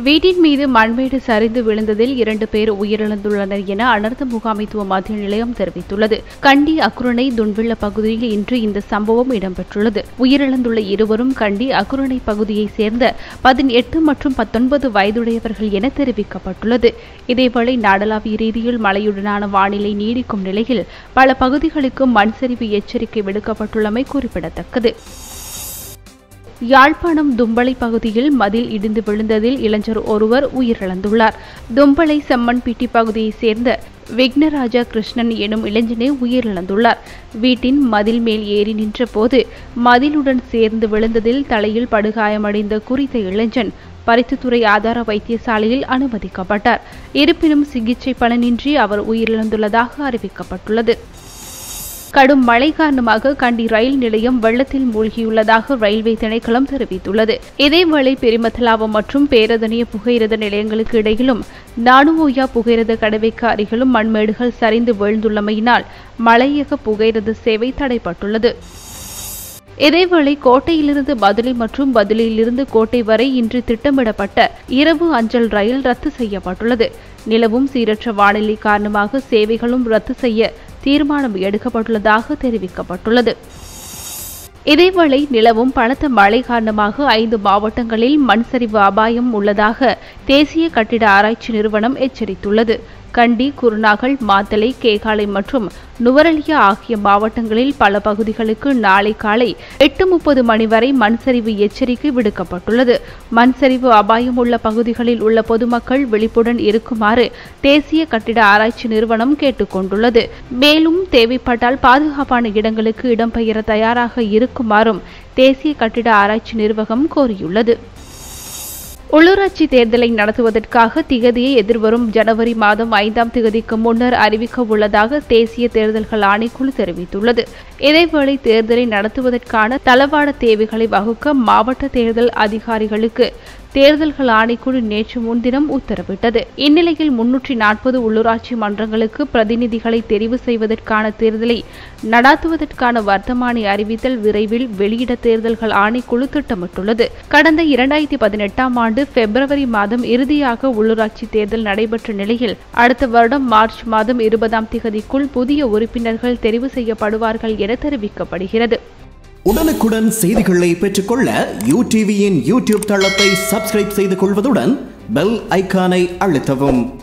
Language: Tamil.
வீட்டின் மீது மண்மேடு சரிந்து விழுந்ததில் இரண்டு பேர் உயிரிழந்துள்ளனர் என அனர்த்த முகாமைத்துவ மத்திய நிலையம் தெரிவித்துள்ளது கண்டி அக்குரணை துன்வில்ல பகுதியில் இன்று இந்த சம்பவம் இடம்பெற்றுள்ளது உயிரிழந்துள்ள இருவரும் கண்டி அக்குரணை பகுதியைச் சேர்ந்த பதினெட்டு மற்றும் பத்தொன்பது வயதுடையவர்கள் என தெரிவிக்கப்பட்டுள்ளது இதேவேளை நாடளாவிய ரீதியில் மழையுடனான வானிலை நீடிக்கும் நிலையில் பல பகுதிகளுக்கு மண் சரிவு எச்சரிக்கை விடுக்கப்பட்டுள்ளமை குறிப்பிடத்தக்கது யாழ்ப்பாணம் தும்பளை பகுதியில் மதில் இடிந்து விழுந்ததில் இளைஞர் ஒருவர் உயிரிழந்துள்ளார் தும்பளை செம்மன்பிட்டி பகுதியைச் சேர்ந்த விக்னராஜா கிருஷ்ணன் எனும் இளைஞனே உயிரிழந்துள்ளார் வீட்டின் மதில் மேல் ஏறி நின்றபோது மதிலுடன் சேர்ந்து விழுந்ததில் தலையில் படுகாயமடைந்த குறித்த இளைஞன் பருத்தித்துறை ஆதார வைத்தியசாலையில் அனுமதிக்கப்பட்டார் இருப்பினும் சிகிச்சை பலனின்றி அவர் உயிரிழந்துள்ளதாக அறிவிக்கப்பட்டுள்ளது கடும் மழை காரணமாக கண்டி ரயில் நிலையம் வெள்ளத்தில் மூழ்கியுள்ளதாக ரயில்வே திணைக்களம் தெரிவித்துள்ளது இதேவேளை பெருமத்தலாவம் மற்றும் பேரதனிய புகையிரத நிலையங்களுக்கு இடையிலும் நானுவோயா புகையிரத கடவைக்கு அருகிலும் மண்மேடுகள் சரிந்து வீழ்ந்துள்ளமையினால் மலையக புகையிரத சேவை தடைப்பட்டுள்ளது இதேவேளை கோட்டையிலிருந்து பதுளை மற்றும் பதுளையிலிருந்து கோட்டை வரை இன்று திட்டமிடப்பட்ட இரவு அஞ்சல் ரயில் ரத்து செய்யப்பட்டுள்ளது நிலவும் சீரற்ற வானிலை காரணமாக சேவைகளும் ரத்து செய்ய தீர்மானம் எடுக்கப்பட்டுள்ளதாக தெரிவிக்கப்பட்டுள்ளது இதேவேளை நிலவும் பலத்த மழை காரணமாக ஐந்து மாவட்டங்களில் மண் சரிவு அபாயம் உள்ளதாக தேசிய கட்டிட ஆராய்ச்சி நிறுவனம் எச்சரித்துள்ளது கண்டி குருநாகல் மாத்தலை கேகாலை மற்றும் நுவரலியா ஆகிய மாவட்டங்களில் பல பகுதிகளுக்கு நாளை காலை எட்டு முப்பது மணி வரை மண்சரிவு எச்சரிக்கை விடுக்கப்பட்டுள்ளது மண்சரிவு அபாயம் உள்ள பகுதிகளில் உள்ள பொதுமக்கள் விழிப்புடன் இருக்குமாறு தேசிய கட்டிட ஆராய்ச்சி நிறுவனம் கேட்டுக் கொண்டுள்ளது மேலும் தேவைப்பட்டால் பாதுகாப்பான இடங்களுக்கு இடம்பெயர தயாராக இருக்குமாறும் தேசிய கட்டிட ஆராய்ச்சி நிர்வாகம் கோரியுள்ளது உள்ளூராட்சி தேர்தலை நடத்துவதற்காக திகதியை எதிர்வரும் ஜனவரி மாதம் ஐந்தாம் திகதிக்கு முன்னர் அறிவிக்க உள்ளதாக தேசிய தேர்தல்கள் ஆணைக்குழு தெரிவித்துள்ளது இதேவேளை தேர்தலை நடத்துவதற்கான தளவாட தேவைகளை வகுக்க மாவட்ட தேர்தல் அதிகாரிகளுக்கு தேர்தல்கள் ஆணைக்குழு நேற்று முன்தினம் உத்தரவிட்டது இந்நிலையில் முன்னூற்றி நாற்பது உள்ளூராட்சி மன்றங்களுக்கு பிரதிநிதிகளை தெரிவு செய்வதற்கான தேர்தலை நடாத்துவதற்கான வர்த்தமானி அறிவித்தல் விரைவில் வெளியிட தேர்தல்கள் ஆணைக்குழு திட்டமிட்டுள்ளது கடந்த இரண்டாயிரத்தி பதினெட்டாம் ஆண்டு பிப்ரவரி மாதம் இறுதியாக உள்ளூராட்சி தேர்தல் நடைபெற்ற நிலையில் அடுத்த வருடம் மார்ச் மாதம் இருபதாம் திகதிக்குள் புதிய உறுப்பினர்கள் தெரிவு செய்யப்படுவார்கள் என தெரிவிக்கப்படுகிறது உடனுக்குடன் செய்திகளை பெற்றுக்கொள்ள யூ டிவியின் யூடியூப் தளத்தை சப்ஸ்கிரைப் செய்து கொள்வதுடன் பெல் ஐக்கானை அழுத்தவும்